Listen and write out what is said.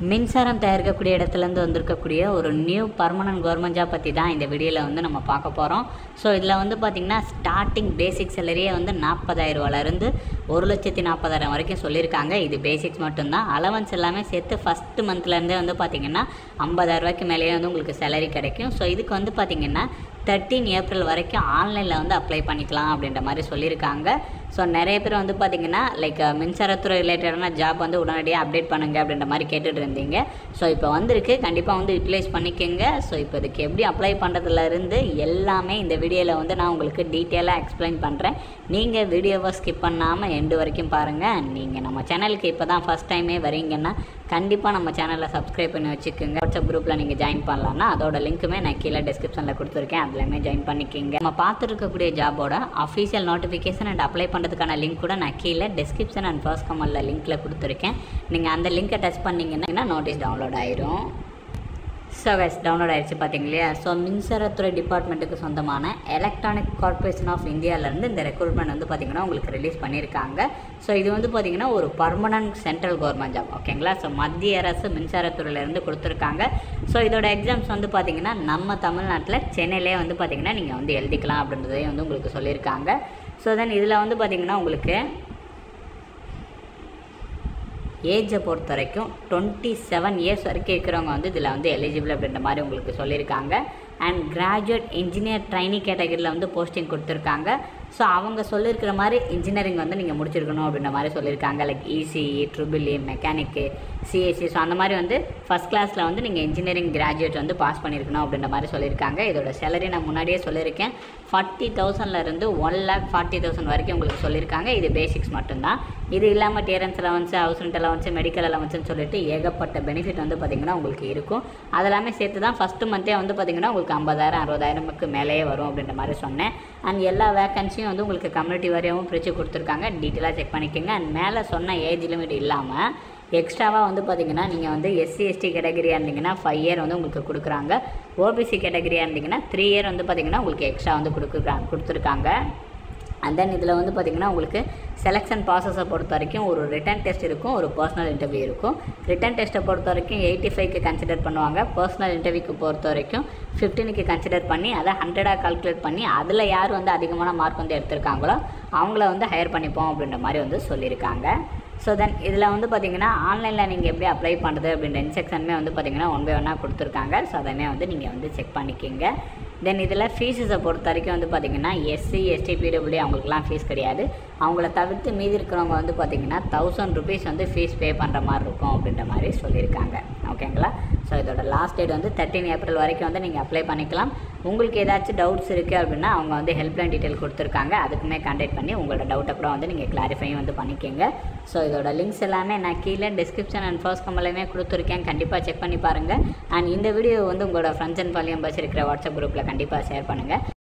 மின்சாரம் தயாரிக்கக்கூடிய இடத்துலேருந்து வந்திருக்கக்கூடிய ஒரு நியூ பர்மனன்ட் கவர்மெண்ட் ஜாப் பற்றி தான் இந்த வீடியோவில் வந்து நம்ம பார்க்க போகிறோம் ஸோ இதில் வந்து பார்த்திங்கன்னா ஸ்டார்டிங் பேசிக் சேலரியே வந்து நாற்பதாயிரம் ரூபாயிலேருந்து ஒரு லட்சத்தி நாற்பதாயிரம் வரைக்கும் சொல்லியிருக்காங்க இது பேசிக்ஸ் மட்டும்தான் அலவன்ஸ் எல்லாமே சேர்த்து ஃபஸ்ட்டு மந்த்லேருந்தே வந்து பார்த்திங்கன்னா ஐம்பதாயிரம் ரூபாய்க்கு மேலேயே வந்து உங்களுக்கு சேலரி கிடைக்கும் ஸோ இதுக்கு வந்து பார்த்திங்கன்னா தேர்ட்டீன் ஏப்ரல் வரைக்கும் ஆன்லைனில் வந்து அப்ளை பண்ணிக்கலாம் அப்படின்ற மாதிரி சொல்லியிருக்காங்க ஸோ நிறைய பேர் வந்து பார்த்திங்கன்னா லைக் மின்சாரத்துறை ரிலேட்டடான ஜாப் வந்து உடனடியாக அப்டேட் பண்ணுங்க அப்படின்ற மாதிரி கேட்டுட்டு இருந்தீங்க ஸோ இப்போ வந்திருக்கு கண்டிப்பாக வந்து யூட்டிலைஸ் பண்ணிக்கோங்க ஸோ இப்போ இதுக்கு எப்படி அப்ளை பண்ணுறதுல இருந்து எல்லாமே இந்த வீடியோவில் வந்து நான் உங்களுக்கு டீட்டெயிலாக எக்ஸ்பிளைன் பண்ணுறேன் நீங்கள் வீடியோவை ஸ்கிப் பண்ணாமல் எண்டு வரைக்கும் பாருங்கள் நீங்கள் நம்ம சேனலுக்கு இப்போ தான் ஃபஸ்ட் டைமே வரீங்கன்னா கண்டிப்பாக நம்ம சேனலை சப்ஸ்கிரைப் பண்ணி வச்சுக்கோங்க வாட்ஸ்அப் குரூப்பில் நீங்கள் ஜாயின் பண்ணலாம்னா அதோட லிங்க்குமே நான் கீழே டிஸ்கிரிப்ஷனில் கொடுத்துருக்கேன் அதுலேயுமே ஜாயின் பண்ணிக்கிங்க நம்ம பார்த்துருக்கக்கூடிய ஜாபோட அஃபீஷியல் நோட்டிஃபிகேஷன் அண்ட் அப்ளை பண்ணுறதுக்கான லிங்க் கூட நான் கீழே டிஸ்கிரிப்ஷன் அண்ட் ஃபர்ஸ்ட் கமெண்டில் லிங்க்கில் கொடுத்துருக்கேன் நீங்கள் அந்த லிங்க்கை டச் பண்ணிங்கன்னா நோட்டீஸ் டவுன்லோட் ஆயிரும் ஸோ கைஸ் டவுன்லோட் ஆயிடுச்சு பார்த்தீங்க இல்லையா ஸோ மின்சாரத்துறை டிபார்ட்மெண்ட்டுக்கு சொந்தமான எலக்ட்ரானிக் கார்ப்பரேஷன் ஆஃப் இந்தியாவிலேருந்து இந்த ரெக்ரூட்மெண்ட் வந்து பார்த்திங்கன்னா உங்களுக்கு ரிலீஸ் பண்ணியிருக்காங்க ஸோ இது வந்து பார்த்திங்கன்னா ஒரு பர்மனன்ட் சென்ட்ரல் கவர்மெண்ட் ஜாப் ஓகேங்களா ஸோ மத்திய அரசு மின்சாரத்துறையிலேருந்து கொடுத்துருக்காங்க ஸோ இதோட எக்ஸாம்ஸ் வந்து பார்த்திங்கன்னா நம்ம தமிழ்நாட்டில் சென்னையிலே வந்து பார்த்திங்கன்னா நீங்கள் வந்து எழுதிக்கலாம் அப்படின்றதையும் வந்து உங்களுக்கு சொல்லியிருக்காங்க ஸோ தென் இதில் வந்து பார்த்திங்கன்னா உங்களுக்கு ஏஜை பொறுத்த வரைக்கும் டுவெண்ட்டி செவன் இயர்ஸ் வரைக்கும் இருக்கிறவங்க வந்து இதில் வந்து எலிஜிபிள் அப்படின்ற மாதிரி உங்களுக்கு சொல்லியிருக்காங்க அண்ட் கிராஜுவேட் இன்ஜினியர் ட்ரைனி கேட்டகரியில் வந்து போஸ்டிங் கொடுத்துருக்காங்க ஸோ அவங்க சொல்லியிருக்கிற மாதிரி இன்ஜினியரிங் வந்து நீங்கள் முடிச்சிருக்கணும் அப்படின்ற மாதிரி சொல்லியிருக்காங்க like ECE triple E mechanic CSC so அந்த மாதிரி வந்து ஃபஸ்ட் கிளாஸில் வந்து நீங்கள் இன்ஜினியரிங் கிராஜுவேட் வந்து பாஸ் பண்ணியிருக்கணும் அப்படின்ற மாதிரி சொல்லியிருக்காங்க இதோட சேலரி நான் முன்னாடியே சொல்லியிருக்கேன் ஃபார்ட்டி தௌசண்ட்லேருந்து ஒன் லேக் ஃபார்ட்டி தௌசண்ட் வரைக்கும் உங்களுக்கு சொல்லியிருக்காங்க இது பேசிக்ஸ் மட்டும்தான் இது இல்லாமல் dearness allowance house rent allowance medical அலவன்ஸ்னு சொல்லிட்டு ஏகப்பட்ட பெனிஃபிட் வந்து பார்த்திங்கன்னா உங்களுக்கு இருக்கும் அதெல்லாமே சேர்த்து தான் ஃபஸ்ட்டு மந்த்தே வந்து பார்த்திங்கன்னா உங்களுக்கு ஐம்பதாயிரம் அறுபதாயிரமுக்கு மேலேயே வரும் அப்படின்ற மாதிரி சொன்னேன் அண்ட் எல்லா வேகன்சியும் வந்து உங்களுக்கு கம்யூனிட்டி வாரியாகவும் பிரித்து கொடுத்துருக்காங்க டீட்டெயிலாக செக் பண்ணிக்கோங்க அண்ட் மேலே சொன்ன ஏஜ் லிமிட் இல்லாமல் எக்ஸ்ட்ராவாக வந்து பார்த்தீங்கன்னா நீங்கள் வந்து எஸ்சி எஸ்டி கேட்டகரியாக இருந்தீங்கன்னா ஃபைவ் இயர் வந்து உங்களுக்கு கொடுக்குறாங்க ஓபிசி கேட்டகரியாக இருந்தீங்கன்னா த்ரீ இயர் வந்து பார்த்தீங்கன்னா உங்களுக்கு எக்ஸ்ட்ரா வந்து கொடுக்குறாங்க கொடுத்துருக்காங்க அண்ட் தென் இதில் வந்து பார்த்திங்கன்னா உங்களுக்கு செலெக்ஷன் ப்ராசஸை பொறுத்த வரைக்கும் ஒரு ரிட்டன் டெஸ்ட் இருக்கும் ஒரு பர்சனல் இன்டர்வியூ இருக்கும் ரிட்டன் டெஸ்ட்டை பொறுத்த வரைக்கும் எயிட்டி ஃபைவ்க்கு கன்சிடர் பண்ணுவாங்க பர்சனல் இன்டர்வியூக்கு பொறுத்த வரைக்கும் ஃபிஃப்டீனுக்கு கன்சிடர் பண்ணி அதை ஹண்ட்ரடாக கால்குலேட் பண்ணி அதில் யார் வந்து அதிகமான மார்க் வந்து எடுத்திருக்காங்களோ அவங்கள வந்து ஹையர் பண்ணிப்போம் அப்படின்ற மாதிரி வந்து சொல்லியிருக்காங்க ஸோ தென் இதில் வந்து பார்த்திங்கன்னா ஆன்லைனில் நீங்கள் எப்படி அப்ளை பண்ணுறது அப்படின்ற இன்ஸ்ட்ரக்ஷனுமே வந்து பார்த்திங்கன்னா ஒன் பை ஒன்னாக கொடுத்துருக்காங்க ஸோ அதமே வந்து நீங்கள் வந்து செக் பண்ணிக்கிங்க தென் இதில் ஃபீஸஸை பொறுத்த வரைக்கும் வந்து பார்த்திங்கன்னா எஸ்சி எஸ்டி பிடபிள்யூ அவங்களுக்குலாம் ஃபீஸ் கிடையாது அவங்கள தவிர்த்து மீதி இருக்கிறவங்க வந்து பார்த்திங்கன்னா தௌசண்ட் ருபீஸ் வந்து ஃபீஸ் பே பண்ணுற மாதிரி இருக்கும் அப்படின்ற மாதிரி சொல்லியிருக்காங்க ஓகேங்களா ஸோ இதோட லாஸ்ட் டேட் வந்து தேர்ட்டின் ஏப்ரல் வரைக்கும் வந்து நீங்கள் அப்ளை பண்ணிக்கலாம் உங்களுக்கு ஏதாச்சும் டவுட்ஸ் இருக்குது அப்படின்னா அவங்க வந்து ஹெல்ப்லைன் டீட்டெயில் கொடுத்துருக்காங்க அதுக்குமே கான்டாக்ட் பண்ணி உங்களோட டவுட்டை கூட வந்து நீங்கள் கிளாரிஃபையும் வந்து பண்ணிக்கோங்க ஸோ இதோட லிங்க்ஸ் எல்லாமே நான் கீழே டிஸ்கிரிப்ஷன் அண்ட் ஃபர்ஸ்ட் கம்பலையுமே கொடுத்துருக்கேன் கண்டிப்பாக செக் பண்ணி பாருங்கள் அண்ட் இந்த வீடியோ வந்து உங்களோட ஃப்ரெண்ட்ஸ் அண்ட் ஃபேமிலி மெம்பர்ஸ் இருக்கிற வாட்ஸ்அப் குரூப்பில் கண்டிப்பாக ஷேர் பண்ணுங்கள்